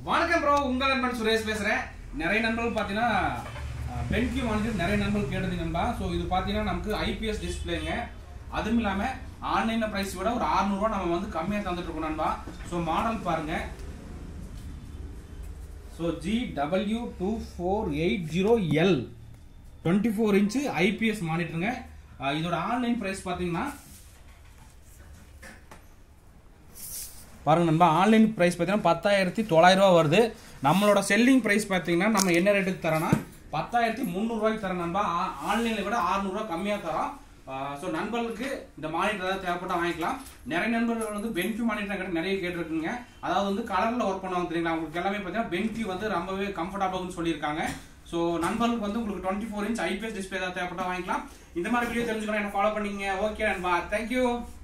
வணக்கம் ப்ரோ உங்கள் நண்பன் சுரேஷ் பேசுறேன் நிறைய நண்பர்கள் பார்த்தீங்கன்னா பென்கியூ வாங்கிட்டு நிறைய நண்பர்கள் கேட்டது நண்பா ஸோ இது பார்த்தீங்கன்னா நமக்கு ஐபிஎஸ் டிஸ்பிளேங்க அதுவும் இல்லாமல் ஆன்லைனில் ப்ரைஸ் விட ஒரு 600 ரூபாய் நம்ம வந்து கம்மியாக தந்துட்டு இருக்கோம் நண்பா ஸோ மாடல் பாருங்க so G W two four eight zero L twenty four inch IPS மானிட்டருங்க அஹ் இதோட ஆன்லைன் ப்ரைஸ் பார்த்தீங்கன்னா பாருங்க நண்பா ஆன்லைன் ப்ரைஸ் பார்த்தீங்கன்னா பத்தாயிரத்தி தொள்ளாயிரம் ரூபா வருது நம்மளோட செல்லிங் ப்ரைஸ் பார்த்தீங்கன்னா நம்ம என்ன ரேட்டுக்கு தரோம்னா பத்தாயிரத்தி முந்நூறுரூவாய்க்கு தரோம் நண்பா ஆன்லைனில் விட 600 ரூபாய் கம்மியாக தரோம் ஸோ நண்பர்களுக்கு இந்த மானிட்டர் ஏதாவது தேவைப்பட்டா வாங்கிக்கலாம் நிறைய நண்பர்கள் வந்து பென்க்யூ மானிட்டர் கிட்ட நிறைய கேட்டிருக்குங்க அதாவது வந்து கலரில் ஒர்க் பண்ணுவாங்க தெரியுங்களா உங்களுக்கு எல்லாமே பார்த்தீங்கன்னா பென்க்யூ வந்து ரொம்பவே கம்ஃபர்டபுள்னு சொல்லியிருக்காங்க ஸோ நண்பர்களுக்கு வந்து உங்களுக்கு twenty four inch IPS display ஏதாவது தேவைப்பட்டா வாங்கிக்கலாம் இந்த மாதிரி வீடியோ தெரிஞ்சுக்கிறேன் என்ன ஃபாலோ பண்ணீங்க ஓகே நண்பா தேங்க்யூ